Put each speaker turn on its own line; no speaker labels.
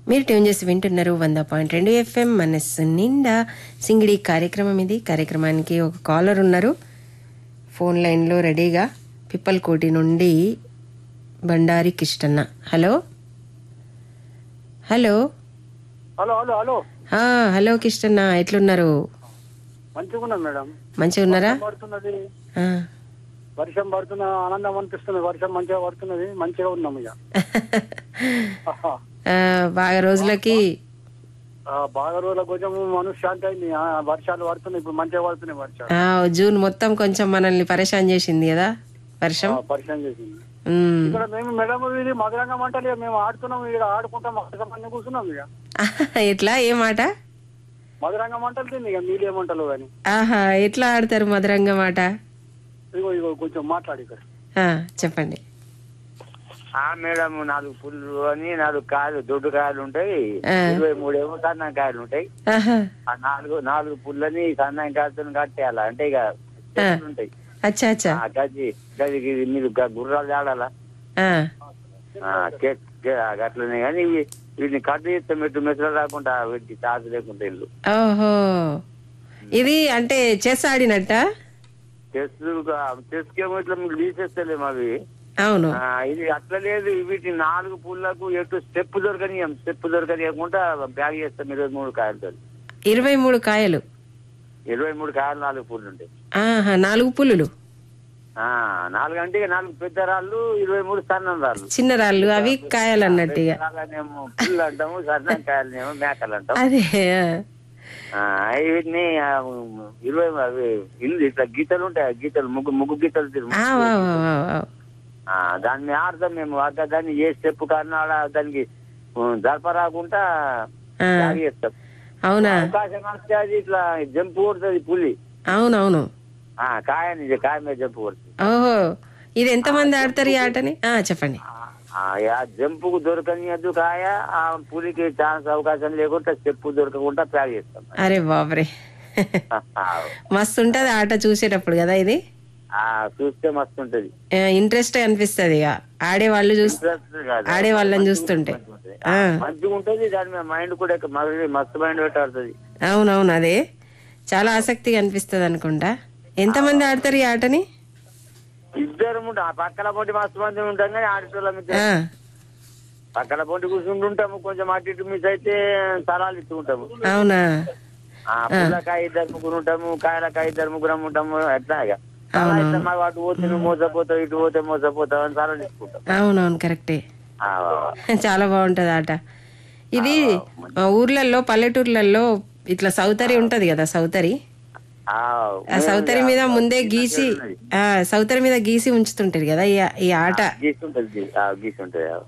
మీరు ట్యూన్ చేసి వింటున్నారు వంద పాయింట్ రెండు ఎఫ్ఎం మనస్సు నిండా సింగిడి కార్యక్రమం ఇది కార్యక్రమానికి ఒక కాలర్ ఉన్నారు ఫోన్ లైన్లో రెడీగా పిప్పల్కోటి నుండి Bandari Kishtanna hello hello
hello hello hello
ఆ, హలో కిష్టన్న ఎట్లున్నారు
మంచిగా ఉన్నాం మేడం
మంచిగా ఉన్నారా
పడుతున్నది
ఆ.
వర్షం పడుతున్న ఆనందం అనిపిస్తుంది వర్షం మంచిగా పడుతున్నది మంచిగా ఉన్నాం ఇక ఆహా.
ఆ, బాగా రోజులకి
ఆ, బాగా రోజుల కొంచెం మనశ్శాంతి అయింది ఆ, వర్షాలు పడుతున్నాయి ఇప్పుడు మంచిగా పడుతున్నాయి వర్షాలు
ఆ, జూన్ మొత్తం కొంచెం మనల్ని పరేషాన్ చేసింది కదా వర్షం
ఆ, పరిచయం చేసింది
ఉమ్.
ఇక్కడ మేము మేడం ఇది మధురంగం అంటారు ఇక మేము ఆడుతున్నాం ఇక్కడ ఆడుకుంటాం మధురంగం కూర్చున్నాం ఇక
ఎట్లా ఏ మాట
మధురంగం అంటలు తింది ఇక మీరేమంటారు కానీ
ఆహా ఎట్లా ఆడతారు మధురంగ మాట
ఇగో ఇగో కొంచెం మాట్లాడి ఇక్కడ
ఆ, చెప్పండి
ఆ మేడం నాలుగు పుల్లు అని నాలుగు కాయలు దొడ్డు కాయలు ఉంటాయి
ఆ.
ఇరవై మూడేమో సన్నం కాయలు ఉంటాయి
ఆహా
ఆ నాలుగు నాలుగు పుల్లని సన్నం కాయలతో కట్టేయాల అంటే ఇక చెట్లు ఉంటాయి
అచ్చా అచ్చా
ఆ గది గది గిది మీరు గ- గుర్రాలు ఆడాలా
ఆ,
ఆ, కే- కే- ఆ గట్లనే కానీ ఇవి వీటిని కట్టు చేస్తే మెట్టు మెట్లు రాకుండా వీటికి తాత లేకుండా ఇల్లు
ఓహో ఇది అంటే చెస్ ఆడినట్ట
చెస్ చెస్కేమో ఇట్లా మీకు తీసేస్తలేము అవి
అవును
ఆ, ఇది అట్లా లేదు వీటి నాలుగు పుల్లకు ఎటు స్టెప్ దొరకనియం స్టెప్ దొరకనియకుండా బ్యాగ్ చేస్తాం ఇరవై మూడు కాయలతో
ఇరవై మూడు కాయలు
ఇరవై మూడు కాయలు నాలుగు పుల్లు ఉంటాయి
ఆహా నాలుగు పుల్లులు
ఆ, నాలుగు అంటే ఇక నాలుగు పెద్ద రాళ్ళు ఇరవై మూడు సన్నం రాళ్ళు
చిన్న రాళ్ళు అవి కాయలు అన్నట్టు ఇక
రాళ్ళనేమో పుల్లు అంటాము సన్నం కాయలనేమో మేకలు అంటాం
అదే ఆ.
ఆ, వీటిని ఆ, ఇరవై అవి ఇల్లు ఇట్లా గీతలు ఉంటాయి ఆ గీతలు ముగ్గు ముగ్గు గీతలు తిరుగు
ఆ, వా, వా, వా, వా.
ఆ, దాన్ని ఆడతాం మేము అక్కడ దాన్ని ఏ స్టెప్ కారణం ఆడ దానికి ఉం, జరపరాకుండా
ఆ,
బ్యాగ్ చేస్తాం
అవునా
అవకాశం వస్తే అది ఇట్లా జంపు కొడుతుంది పులి
అవునవును
ఆ కాయ నుంచి కాయ మీద జంపు కొడుతుంది
ఓహో ఇది ఎంతమంది ఆడతారు ఈ ఆటని ఆ, చెప్పండి
ఆ, ఆ జంపుకు దొరకనియద్దు కాయ ఆ పులికి ఛాన్స్ అవకాశం లేకుండా చెప్పు దొరకకుండా ప్యాక్ చేస్తాం
అరే బాబరే మస్తు ఉంటది ఆట చూసేటప్పుడు కదా ఇది
ఆ చూస్తే మస్తు ఉంటది
ఇంట్రెస్ట్ అనిపిస్తుంది ఇక ఆడే వాళ్ళు చూస్తే ఆడే వాళ్ళని చూస్తుంటే ఆ,
మంచిగా ఉంటది దాని మీద మైండ్ కూడా ఎక్కువ మస్తు- మస్తు మైండ్ పెట్టాడుతుంది
అవునవును అదే చాలా ఆసక్తిగా అనిపిస్తుంది అనుకుంటా ఎంతమంది ఆడతారు ఈ ఆటని
ఇద్దరు ఉంటాం ఆ పక్కల పొంటి మస్తు మంది ఉంటాం కానీ ఆడేటోళ్ళం ఇద్దరు.
ఆ,
పక్కల పొంటి కూర్చుంటుంటాము కొంచెం అటు ఇటు మిస్ అయితే స్థలాలు ఇస్తూ ఉంటాము
అవునా
ఆ పుల్లకాయ ఇద్దరు ముగ్గురు ఉంటాము కాయలకాయ ఇద్దరు ముగ్గురం ఉంటాము ఎట్లా ఇక అలా ఇట్లా మాకు అటు పోతే నువ్వు మోసపోతావు ఇటు పోతే మోసపోతావు అని సలహా తీసుకుంటాం
అవునవును కరెక్టే
ఆ,
చాలా బాగుంటది ఆట ఇది ఆ, ఊర్లలో పల్లెటూర్లలో ఇట్లా సౌతరి ఉంటది కదా సౌతరి
ఆ,
ఆ సౌతరి మీద ముందే గీసి ఆ సౌతరి మీద గీసి ఉంచుతుంటారు కదా ఈ ఈ ఆట
గీస్తుంటది గీ- ఆ, గీస్తుంటది